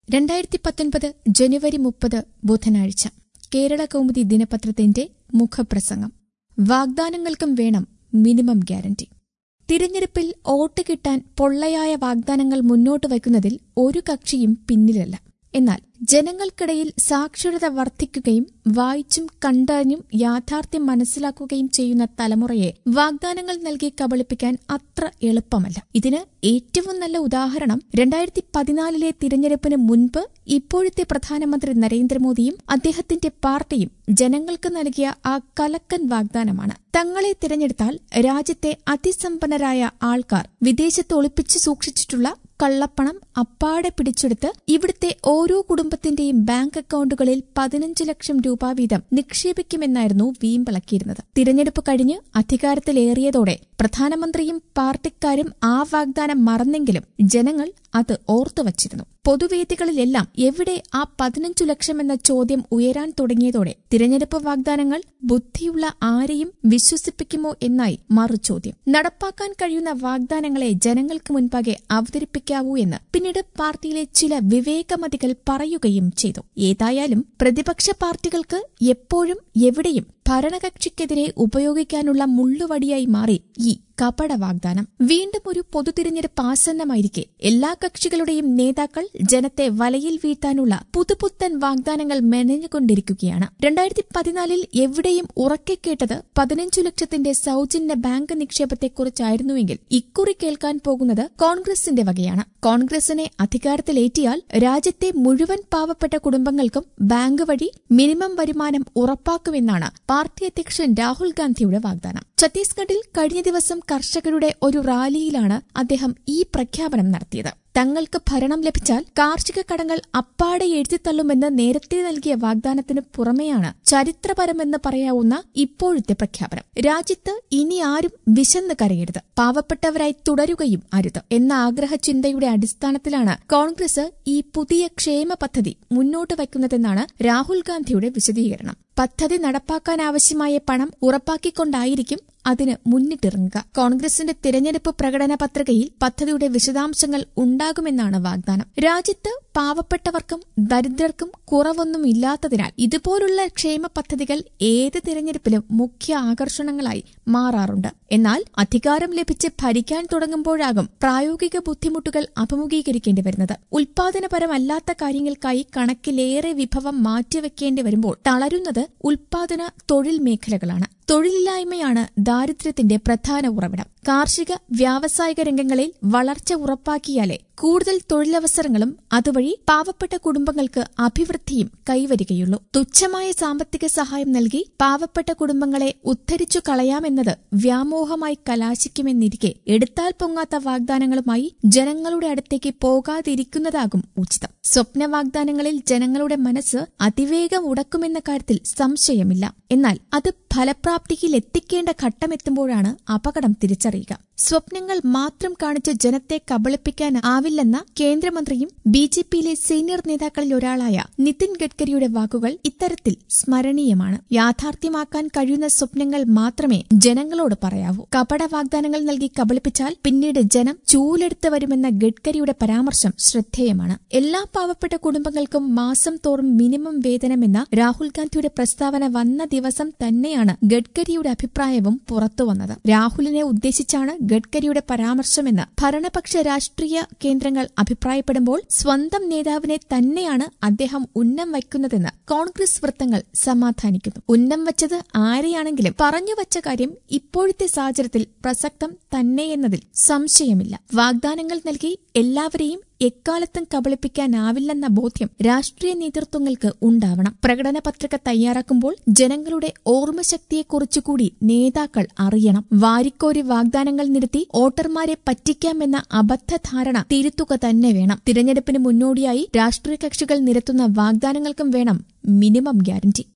രണ്ടായിരത്തി പത്തൊൻപത് ജനുവരി മുപ്പത് ബുധനാഴ്ച കേരള കൗമുദി ദിനപത്രത്തിന്റെ മുഖപ്രസംഗം വാഗ്ദാനങ്ങൾക്കും വേണം മിനിമം ഗ്യാരണ്ടി തിരഞ്ഞെടുപ്പിൽ വോട്ട് കിട്ടാൻ പൊള്ളയായ വാഗ്ദാനങ്ങൾ മുന്നോട്ട് വയ്ക്കുന്നതിൽ ഒരു കക്ഷിയും പിന്നിലല്ല എന്നാൽ ജനങ്ങൾക്കിടയിൽ സാക്ഷരത വർദ്ധിക്കുകയും വായിച്ചും കണ്ടറിഞ്ഞും യാഥാർത്ഥ്യം മനസ്സിലാക്കുകയും ചെയ്യുന്ന തലമുറയെ വാഗ്ദാനങ്ങൾ നൽകി കബളിപ്പിക്കാൻ അത്ര എളുപ്പമല്ല ഇതിന് ഏറ്റവും നല്ല ഉദാഹരണം രണ്ടായിരത്തി പതിനാലിലെ തിരഞ്ഞെടുപ്പിന് മുൻപ് ഇപ്പോഴത്തെ പ്രധാനമന്ത്രി നരേന്ദ്രമോദിയും അദ്ദേഹത്തിന്റെ പാർട്ടിയും ജനങ്ങൾക്ക് നൽകിയ ആ കലക്കൻ വാഗ്ദാനമാണ് തങ്ങളെ തിരഞ്ഞെടുത്താൽ രാജ്യത്തെ അതിസമ്പന്നരായ ആൾക്കാർ വിദേശത്ത് ഒളിപ്പിച്ചു സൂക്ഷിച്ചിട്ടുള്ള കള്ളപ്പണം അപ്പാടെ പിടിച്ചെടുത്ത് ഇവിടുത്തെ ഓരോ കുടുംബത്തിന്റെയും ബാങ്ക് അക്കൌണ്ടുകളിൽ പതിനഞ്ച് ലക്ഷം രൂപ വീതം നിക്ഷേപിക്കുമെന്നായിരുന്നു വീമ്പിളക്കിയിരുന്നത് തിരഞ്ഞെടുപ്പ് കഴിഞ്ഞ് അധികാരത്തിലേറിയതോടെ പ്രധാനമന്ത്രിയും പാർട്ടിക്കാരും ആ വാഗ്ദാനം മറന്നെങ്കിലും ജനങ്ങൾ അത് ഓർത്തുവച്ചിരുന്നു പൊതുവേദികളിലെല്ലാം എവിടെ ആ പതിനഞ്ചു ലക്ഷമെന്ന ചോദ്യം ഉയരാൻ തുടങ്ങിയതോടെ തിരഞ്ഞെടുപ്പ് വാഗ്ദാനങ്ങൾ ബുദ്ധിയുള്ള ആരെയും വിശ്വസിപ്പിക്കുമോ എന്നായി മറുചോദ്യം നടപ്പാക്കാൻ കഴിയുന്ന വാഗ്ദാനങ്ങളെ ജനങ്ങൾക്ക് മുൻപാകെ അവതരിപ്പിക്കാവൂ എന്ന് പിന്നീട് പാർട്ടിയിലെ ചില വിവേകമതികൾ പറയുകയും ചെയ്തു ഏതായാലും പ്രതിപക്ഷ പാർട്ടികൾക്ക് എപ്പോഴും എവിടെയും ഭരണകക്ഷിക്കെതിരെ ഉപയോഗിക്കാനുള്ള മുള്ളുവടിയായി മാറി ഈ കപട വാഗ്ദാനം വീണ്ടും ഒരു പൊതുതിരഞ്ഞെടുപ്പ് ആസന്നമായിരിക്കെ എല്ലാ കക്ഷികളുടെയും നേതാക്കൾ ജനത്തെ വലയിൽ വീഴ്ത്താനുള്ള പുതുപുത്തൻ വാഗ്ദാനങ്ങൾ മെനഞ്ഞുകൊണ്ടിരിക്കുകയാണ് രണ്ടായിരത്തി പതിനാലിൽ എവിടെയും ഉറക്കെ കേട്ടത് പതിനഞ്ചു ലക്ഷത്തിന്റെ സൌജന്യ ബാങ്ക് നിക്ഷേപത്തെക്കുറിച്ചായിരുന്നുവെങ്കിൽ ഇക്കുറി കേൾക്കാൻ പോകുന്നത് കോൺഗ്രസിന്റെ വകയാണ് കോൺഗ്രസിനെ അധികാരത്തിലേറ്റിയാൽ രാജ്യത്തെ മുഴുവൻ പാവപ്പെട്ട കുടുംബങ്ങൾക്കും ബാങ്ക് വഴി മിനിമം വരുമാനം ഉറപ്പാക്കുമെന്നാണ് പാർട്ടി അധ്യക്ഷൻ രാഹുൽ ഗാന്ധിയുടെ വാഗ്ദാനം ഛത്തീസ്ഗഡിൽ കഴിഞ്ഞ ദിവസം കർഷകരുടെ ഒരു റാലിയിലാണ് അദ്ദേഹം ഈ പ്രഖ്യാപനം നടത്തിയത് തങ്ങൾക്ക് ഭരണം ലഭിച്ചാൽ കാർഷിക കടങ്ങൾ അപ്പാടെ എഴുതിത്തള്ളുമെന്ന് നേരത്തെ നൽകിയ വാഗ്ദാനത്തിന് പുറമെയാണ് ചരിത്രപരമെന്ന് പറയാവുന്ന ഇപ്പോഴത്തെ പ്രഖ്യാപനം രാജ്യത്ത് ഇനി ആരും വിശന്ന് കരയരുത് പാവപ്പെട്ടവരായി തുടരുകയും അരുത് എന്ന ആഗ്രഹ ചിന്തയുടെ അടിസ്ഥാനത്തിലാണ് കോൺഗ്രസ് ഈ പുതിയ ക്ഷേമ പദ്ധതി മുന്നോട്ട് വയ്ക്കുന്നതെന്നാണ് രാഹുൽ ഗാന്ധിയുടെ വിശദീകരണം പദ്ധതി നടപ്പാക്കാനാവശ്യമായ പണം ഉറപ്പാക്കിക്കൊണ്ടായിരിക്കും അതിന് മുന്നിട്ടിറങ്ങുക കോൺഗ്രസിന്റെ തിരഞ്ഞെടുപ്പ് പ്രകടന പത്രികയിൽ പദ്ധതിയുടെ വിശദാംശങ്ങൾ ഉണ്ടാകുമെന്നാണ് വാഗ്ദാനം രാജ്യത്ത് പാവപ്പെട്ടവർക്കും ദരിദ്രർക്കും കുറവൊന്നും ഇല്ലാത്തതിനാൽ ഇതുപോലുള്ള ക്ഷേമ പദ്ധതികൾ ഏത് തിരഞ്ഞെടുപ്പിലും മുഖ്യ ആകർഷണങ്ങളായി മാറാറുണ്ട് എന്നാൽ അധികാരം ലഭിച്ച് ഭരിക്കാൻ തുടങ്ങുമ്പോഴാകും പ്രായോഗിക ബുദ്ധിമുട്ടുകൾ അഭിമുഖീകരിക്കേണ്ടി വരുന്നത് ഉൽപാദനപരമല്ലാത്ത കാര്യങ്ങൾക്കായി കണക്കിലേറെ വിഭവം മാറ്റിവെക്കേണ്ടി വരുമ്പോൾ തളരുന്നത് ഉൽപാദന തൊഴിൽ മേഖലകളാണ് തൊഴിലില്ലായ്മയാണ് ദാരിദ്ര്യത്തിന്റെ പ്രധാന ഉറവിടം കാർഷിക വ്യാവസായിക രംഗങ്ങളിൽ വളർച്ച ഉറപ്പാക്കിയാലേ കൂടുതൽ തൊഴിലവസരങ്ങളും അതുവഴി പാവപ്പെട്ട കുടുംബങ്ങൾക്ക് അഭിവൃദ്ധിയും കൈവരികയുള്ളൂ തുച്ഛമായ സാമ്പത്തിക സഹായം നൽകി പാവപ്പെട്ട കുടുംബങ്ങളെ ഉദ്ധരിച്ചു കളയാമെന്നത് വ്യാമോഹമായി കലാശിക്കുമെന്നിരിക്കെ എടുത്താൽ പൊങ്ങാത്ത വാഗ്ദാനങ്ങളുമായി ജനങ്ങളുടെ അടുത്തേക്ക് പോകാതിരിക്കുന്നതാകും ഉചിതം സ്വപ്ന വാഗ്ദാനങ്ങളിൽ ജനങ്ങളുടെ മനസ്സ് അതിവേഗം ഉടക്കുമെന്ന കാര്യത്തിൽ സംശയമില്ല എന്നാൽ അത് ഫലപ്രാപ്തിയിൽ എത്തിക്കേണ്ട ഘട്ടമെത്തുമ്പോഴാണ് അപകടം തിരിച്ചറിയുക സ്വപ്നങ്ങൾ മാത്രം കാണിച്ച് ജനത്തെ കബളിപ്പിക്കാനാവില്ലെന്ന കേന്ദ്രമന്ത്രിയും ബി ജെ പിയിലെ സീനിയർ നേതാക്കളിൽ ഒരാളായ നിതിൻ ഗഡ്കരിയുടെ വാക്കുകൾ ഇത്തരത്തിൽ സ്മരണീയമാണ് യാഥാർത്ഥ്യമാക്കാൻ കഴിയുന്ന സ്വപ്നങ്ങൾ മാത്രമേ ജനങ്ങളോട് പറയാവൂ കപട വാഗ്ദാനങ്ങൾ നൽകി കബളിപ്പിച്ചാൽ പിന്നീട് ജനം ചൂലെടുത്ത് വരുമെന്ന ഗഡ്കരിയുടെ പരാമർശം ശ്രദ്ധേയമാണ് എല്ലാ പാവപ്പെട്ട കുടുംബങ്ങൾക്കും മാസം തോറും മിനിമം വേതനമെന്ന രാഹുൽ ഗാന്ധിയുടെ പ്രസ്താവന വന്ന ദിവസം തന്നെയാണ് ഗഡ്കരിയുടെ അഭിപ്രായവും പുറത്തുവന്നത് രാഹുലിനെ ഉദ്ദേശിച്ചാണ് ഗഡ്കരിയുടെ പരാമർശമെന്ന് ഭരണപക്ഷ രാഷ്ട്രീയ കേന്ദ്രങ്ങൾ അഭിപ്രായപ്പെടുമ്പോൾ സ്വന്തം നേതാവിനെ തന്നെയാണ് അദ്ദേഹം ഉന്നം വയ്ക്കുന്നതെന്ന് കോൺഗ്രസ് വൃത്തങ്ങൾ സമാധാനിക്കുന്നു ഉന്നം വച്ചത് ആരെയാണെങ്കിലും പറഞ്ഞുവച്ച കാര്യം ഇപ്പോഴത്തെ സാഹചര്യത്തിൽ പ്രസക്തം തന്നെയെന്നതിൽ സംശയമില്ല വാഗ്ദാനങ്ങൾ നൽകി എല്ലാവരെയും എക്കാലത്തും കബളിപ്പിക്കാനാവില്ലെന്ന ബോധ്യം രാഷ്ട്രീയ നേതൃത്വങ്ങൾക്ക് ഉണ്ടാവണം പ്രകടന പത്രിക തയ്യാറാക്കുമ്പോൾ ജനങ്ങളുടെ ഓർമ്മശക്തിയെക്കുറിച്ചുകൂടി നേതാക്കൾ അറിയണം വാരിക്കോരി വാഗ്ദാനങ്ങൾ നിരത്തി വോട്ടർമാരെ പറ്റിക്കാമെന്ന അബദ്ധധാരണ തിരുത്തുക തന്നെ വേണം തിരഞ്ഞെടുപ്പിന് മുന്നോടിയായി രാഷ്ട്രീയ കക്ഷികൾ നിരത്തുന്ന വാഗ്ദാനങ്ങൾക്കും വേണം മിനിമം ഗ്യാരണ്ടി